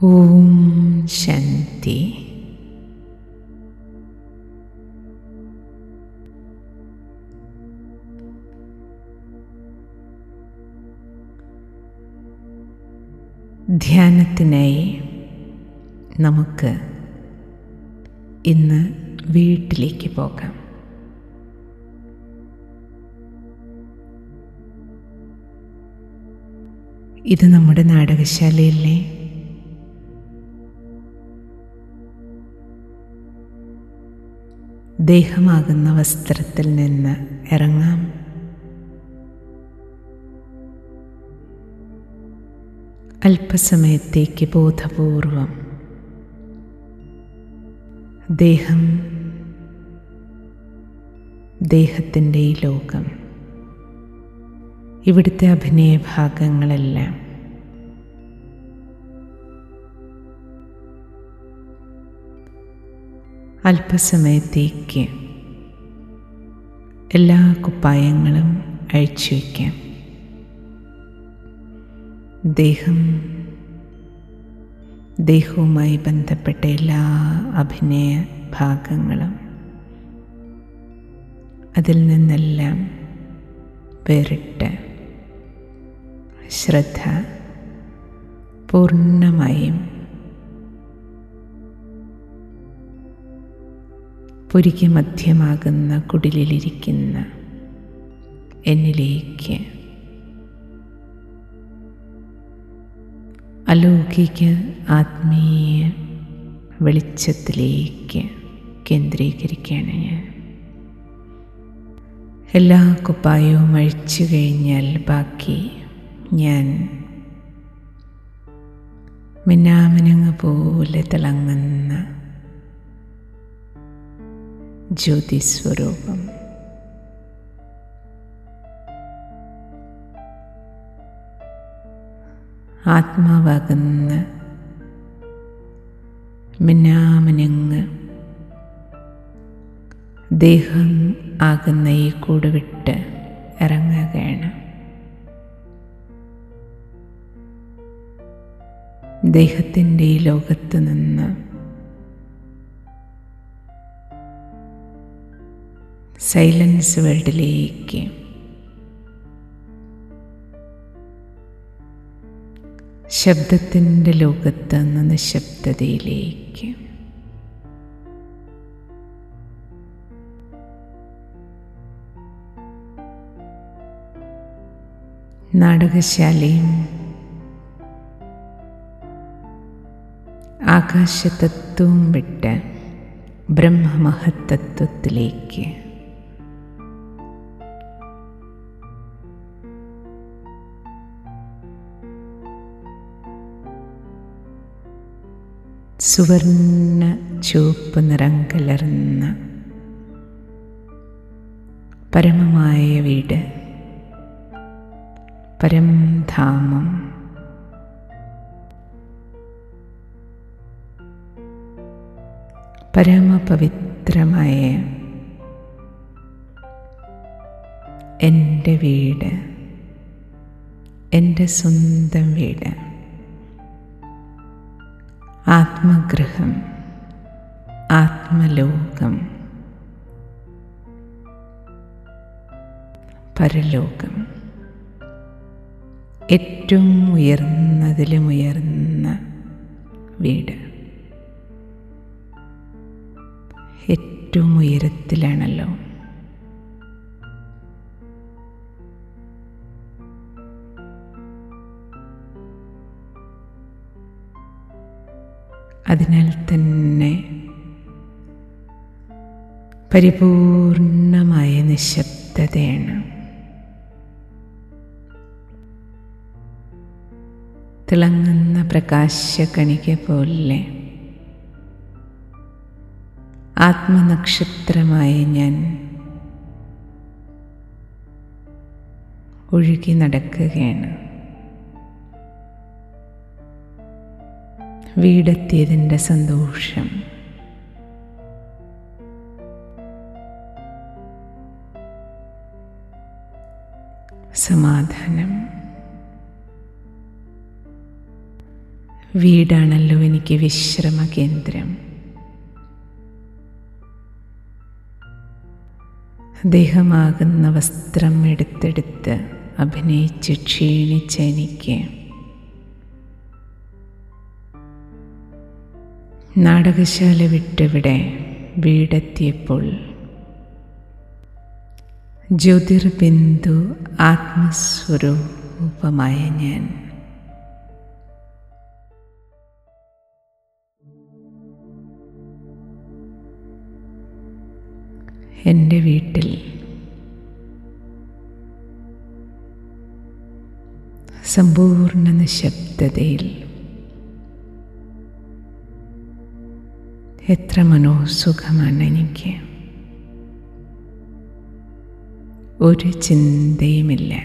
ഓം ശാന്തി ധ്യാനത്തിനായി നമുക്ക് ഇന്ന് വീട്ടിലേക്ക് പോകാം ഇത് നമ്മുടെ നാടകശാലയിലെ ദേഹമാകുന്ന വസ്ത്രത്തിൽ നിന്ന് ഇറങ്ങാം അല്പസമയത്തേക്ക് ബോധപൂർവം ദേഹം ദേഹത്തിൻ്റെ ഈ ലോകം ഇവിടുത്തെ അഭിനയ ഭാഗങ്ങളെല്ലാം അല്പസമയത്തേക്ക് എല്ലാ കുപ്പായങ്ങളും അഴിച്ചു വയ്ക്കാം ദേഹം ദേഹവുമായി ബന്ധപ്പെട്ട എല്ലാ അഭിനയ ഭാഗങ്ങളും അതിൽ നിന്നെല്ലാം വേറിട്ട് ശ്രദ്ധ പൂർണ്ണമായും പുരിക മധ്യമാകുന്ന കുടിലിലിരിക്കുന്ന എന്നിലേക്ക് അലൗകിക ആത്മീയ വെളിച്ചത്തിലേക്ക് കേന്ദ്രീകരിക്കുകയാണ് ഞാൻ എല്ലാ കുപ്പായവും അഴിച്ചു കഴിഞ്ഞാൽ ബാക്കി ഞാൻ മിന്നാമിനുങ്ങ് പോലെ തിളങ്ങുന്ന ജ്യോതിസ്വരൂപം ആത്മാവാകുന്ന മിന്നാമിനുങ്ങ് ദേഹം ആകുന്ന ഈ കൂട് വിട്ട് ഇറങ്ങുകയാണ് ദേഹത്തിൻ്റെ ഈ ലോകത്ത് നിന്ന് സൈലൻസ് വേൾഡിലേക്ക് ശബ്ദത്തിൻ്റെ ലോകത്ത് നിന്ന് നിശബ്ദതയിലേക്ക് നാടകശാലയും ആകാശതത്വവും വിട്ട് ബ്രഹ്മമഹത്തത്വത്തിലേക്ക് സുവർണ ചുവപ്പ് നിറം കലർന്ന പരമമായ വീട് പരംധാമം പരമപവിത്രമായ എൻ്റെ വീട് എൻ്റെ സ്വന്തം വീട് ആത്മഗൃഹം ആത്മലോകം പരലോകം ഏറ്റവും ഉയർന്നതിലും ഉയർന്ന വീട് ഏറ്റവും ഉയരത്തിലാണല്ലോ അതിനാൽ തന്നെ പരിപൂർണമായ നിശബ്ദതയാണ് തിളങ്ങുന്ന പ്രകാശകണിക പോലെ ആത്മനക്ഷത്രമായ ഞാൻ ഒഴുകി നടക്കുകയാണ് വീടെത്തിയതിൻ്റെ സന്തോഷം സമാധാനം വീടാണല്ലോ എനിക്ക് വിശ്രമ കേന്ദ്രം ദേഹമാകുന്ന വസ്ത്രം എടുത്തെടുത്ത് അഭിനയിച്ച് ക്ഷീണിച്ച എനിക്ക് നാടകശാല വിട്ടിവിടെ വീടെത്തിയപ്പോൾ ജ്യോതിർബിന്ദു ആത്മസ്വരൂപമായ ഞാൻ എൻ്റെ വീട്ടിൽ സമ്പൂർണ്ണ നിശബ്ദതയിൽ എത്ര മനോസുഖമാണ് എനിക്ക് ഒരു ചിന്തയുമില്ല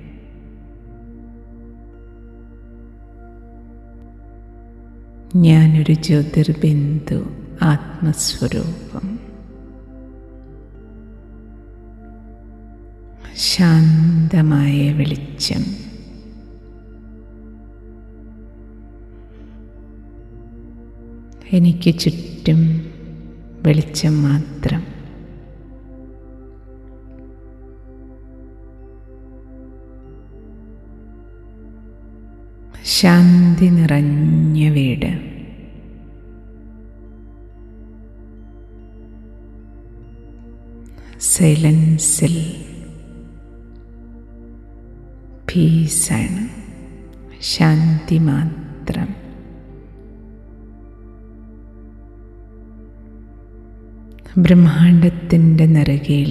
ഞാനൊരു ജ്യോതിർബിന്ദു ആത്മസ്വരൂപം ശാന്തമായ വെളിച്ചം എനിക്ക് ചുറ്റും വെളിച്ചം മാത്രം ശാന്തി നിറഞ്ഞ വീട് സൈലൻസിൽ പീസാണ് ശാന്തി മാത്രം ബ്രഹ്മാണ്ടത്തിൻ്റെ നെറുകയിൽ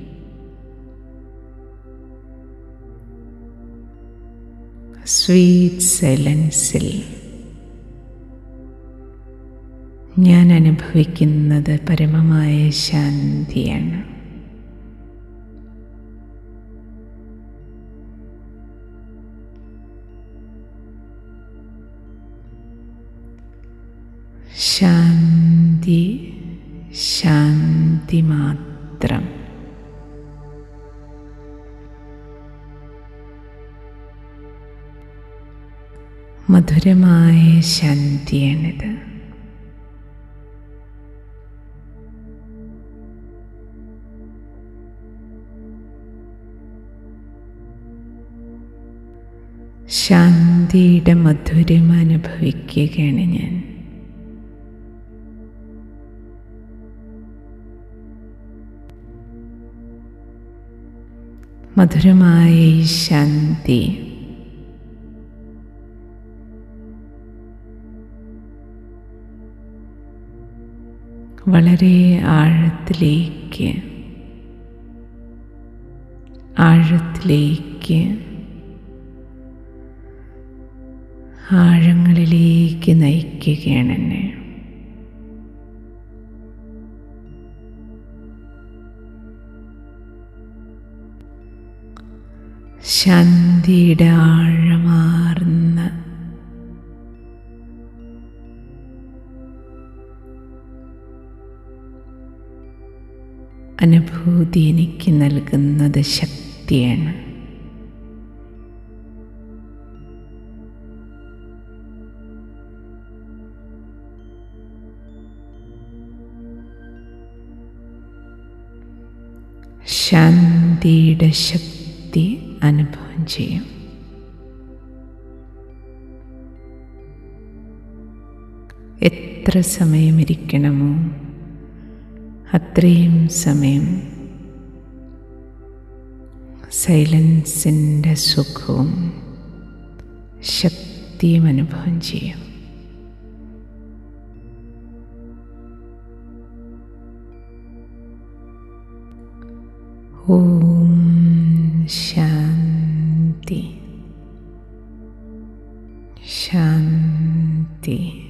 സ്വീറ്റ് സൈലൻസിൽ ഞാൻ അനുഭവിക്കുന്നത് പരമമായ ശാന്തിയാണ് ശാന്തി ശാന്തി മാത്രം മധുരമായ ശാന്തിയാണിത് ശാന്തിയുടെ മധുരം അനുഭവിക്കുകയാണ് ഞാൻ മധുരമായ ഈ ശാന്തി വളരെ ആഴത്തിലേക്ക് ആഴത്തിലേക്ക് ആഴങ്ങളിലേക്ക് നയിക്കുകയാണ് എന്നെ ശാന്തിയുടെ ആഴമാർന്ന അനുഭൂതി എനിക്ക് നൽകുന്നത് ശക്തിയാണ് ശാന്തിയുടെ ശക്തി അനുഭവം ചെയ്യും എത്ര സമയമിരിക്കണമോ അത്രയും സമയം സൈലൻസിൻ്റെ സുഖവും ശക്തിയും അനുഭവം ചെയ്യും ഓം ശാന്തി ശാന്തി